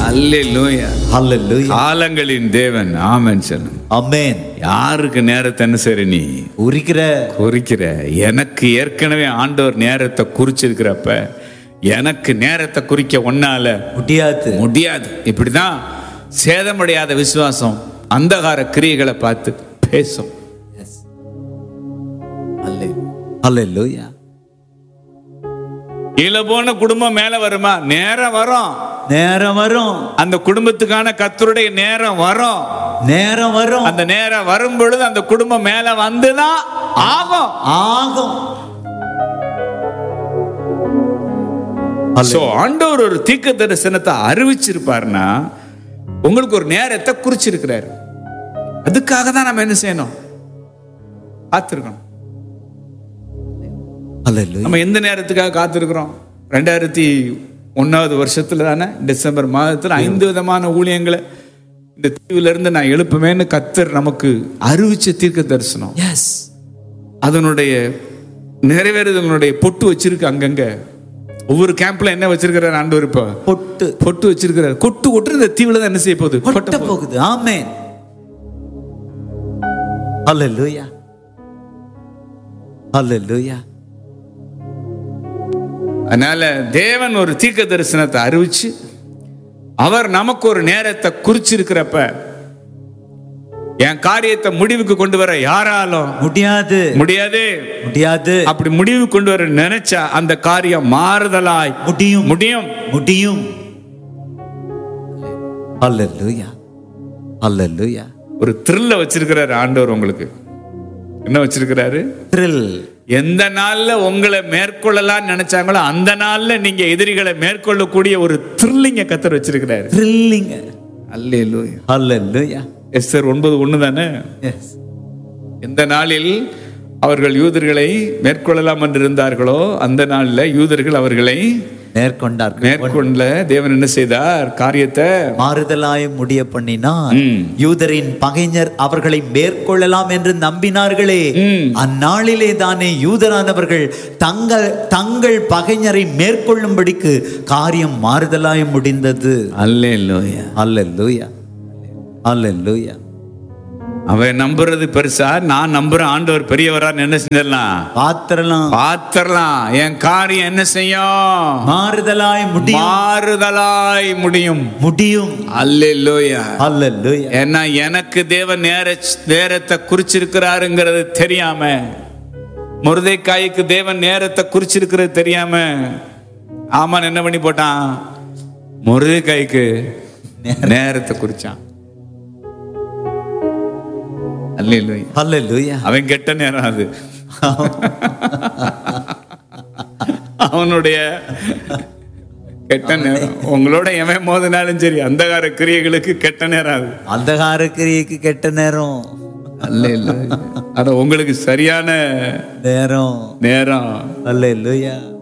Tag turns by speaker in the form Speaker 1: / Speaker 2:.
Speaker 1: அல்லேலூயா
Speaker 2: ஹalleluya
Speaker 1: காலங்களின் தேவன் ஆமென் சொல்லும்
Speaker 2: ஆமென்
Speaker 1: யாருக்கு நேரத்தை என்ன சரி நீ
Speaker 2: உரிக்கிற
Speaker 1: குறிக்கிற எனக்கு ஏற்கனவே ஆண்டவர் நேரத்தை குறிச்சிருக்கிறப்ப எனக்கு நேரத்தை குறிக்க ஒன்னால
Speaker 2: முடியாது
Speaker 1: முடியாது இப்படிதான் சேதமடையாத விசுவாசம் அந்தகார கிரியைகளை பார்த்து பேசும்
Speaker 2: ஹalleluya
Speaker 1: கீழே போன குடும்பம் மேல வருமா நேரம் வரும்
Speaker 2: நேரம் வரும்
Speaker 1: அந்த குடும்பத்துக்கான கத்தருடைய நேரம் வரும்
Speaker 2: நேரம் வரும்
Speaker 1: அந்த நேரம் வரும் பொழுது அந்த குடும்பம் மேல வந்துதான் ஆகும்
Speaker 2: ஆகும்
Speaker 1: சோ ஆண்டவர் ஒரு தீர்க்க தரிசனத்தை அறிவிச்சிருப்பாருன்னா உங்களுக்கு ஒரு நேரத்தை குறிச்சிருக்கிறாரு அதுக்காக தான் நம்ம என்ன செய்யணும் காத்திருக்கணும்
Speaker 2: ஹalleluya
Speaker 1: நம்ம எந்த நேரத்துக்காக காத்திருக்கிறோம் ரெண்டாயிரத்தி ஒன்னாவது வருஷத்துல தானே டிசம்பர் மாதத்துல ஐந்து விதமான ஊழியங்களை இந்த தீவுல இருந்து நான் எழுப்புவேன்னு கத்தர் நமக்கு அறிவிச்ச தீர்க்க தரிசனம்
Speaker 2: எஸ்
Speaker 1: அதனுடைய நிறைவேறுதலுடைய பொட்டு வச்சிருக்கு அங்கங்க ஒவ்வொரு கேம்ப்ல என்ன வச்சிருக்கிறார் ஆண்டவர் இப்ப
Speaker 2: பொட்டு
Speaker 1: பொட்டு வச்சிருக்கிறார் கொட்டு கொட்டு இந்த தீவுல தான் என்ன செய்ய போகுது
Speaker 2: கொட்ட
Speaker 1: கொட்ட போகுது.
Speaker 2: போகுது ஆமென் ஹalleluya ஹalleluya
Speaker 1: அதனால தேவன் ஒரு தீர்க்க தரிசனத்தை அறிவிச்சு அவர் நமக்கு ஒரு நேரத்தை குறிச்சிருக்கிறப்ப என் காரியத்தை முடிவுக்கு கொண்டு வர யாராலும்
Speaker 2: முடியாது
Speaker 1: முடியாது
Speaker 2: முடியாது
Speaker 1: அப்படி முடிவு கொண்டு வர நினைச்சா அந்த காரியம் மாறுதலாய்
Speaker 2: முடியும்
Speaker 1: முடியும்
Speaker 2: முடியும் ஹalleluya ஹalleluya
Speaker 1: ஒரு த்ரில்ல வச்சிருக்கிறாரு ஆண்டவர் உங்களுக்கு என்ன வச்சிருக்கிறாரு
Speaker 2: த்ரில்
Speaker 1: எந்த நாள்ல உங்களை மேற்கொள்ளலாம் நினைச்சாங்களோ அந்த நாள்ல நீங்க எதிரிகளை மேற்கொள்ளக்கூடிய ஒரு த்ரில்லிங்க கத்தர் வச்சிருக்கிறாரு
Speaker 2: த்ரில்லிங்
Speaker 1: அல்லேலூயா
Speaker 2: ஹalleluya
Speaker 1: எஸ்தர் ஒன்பது ஒண்ணு தானே
Speaker 2: எஸ்
Speaker 1: எந்த நாளில் அவர்கள் யூதர்களை மேற்கொள்ளலாம் என்று இருந்தார்களோ அந்த நாள்ல யூதர்கள் அவர்களை
Speaker 2: மேற்கொண்டார்கள்
Speaker 1: மேற்கொண்ட தேவன் என்ன செய்தார் காரியத்தை
Speaker 2: மாறுதலாய் முடிய பண்ணினார்
Speaker 1: ம்.
Speaker 2: யூதரின் பகைஞர் அவர்களை மேற்கொள்ளலாம் என்று நம்பினார்களே
Speaker 1: ம்.
Speaker 2: அந்நாளிலே தானே யூதரானவர்கள் தங்கள் தங்கள் பகைஞரை மேற்கொள்ளும்படிக்கு காரியம் மாறுதலாய் முடிந்தது
Speaker 1: அல்லேலூயா
Speaker 2: அல்லேலூயா அல்லேலூயா
Speaker 1: அவன் நம்புறது பெருசா நான் நம்புறேன் ஆண்டவர் பெரியவரா என்ன செஞ்சிடலாம்
Speaker 2: பாத்திரலாம்
Speaker 1: பாத்திரலாம் என் காரியம் என்ன செய்யும்
Speaker 2: மாறுதலாய் முடியும்
Speaker 1: மாறுதலாய் முடியும்
Speaker 2: முடியும்
Speaker 1: அல்லேலூயா
Speaker 2: அல்லேலூயா
Speaker 1: ஏன்னா எனக்கு தேவன் நேர நேரத்தை குறிச்சிருக்கிறாருங்கிறது தெரியாம முருதைக்காய்க்கு தேவன் நேரத்தை குறிச்சிருக்கிறது தெரியாம ஆமான் என்ன பண்ணி போட்டான் முருதைக்காய்க்கு நேரத்தை குறிச்சான் அல்லேலூயா
Speaker 2: அல்லேலூயா
Speaker 1: அவன் கெட்ட நேரம் அது அவனுடைய கெட்ட நேரம் உங்களோட எவன் மோதினாலும் சரி அந்தகார கிரியைகளுக்கு கெட்ட நேரம் அது
Speaker 2: அந்தகார கிரியைக்கு கெட்ட நேரம்
Speaker 1: அல்ல இல்ல ஆனா உங்களுக்கு சரியான
Speaker 2: நேரம்
Speaker 1: நேரம்
Speaker 2: அல்லேலூயா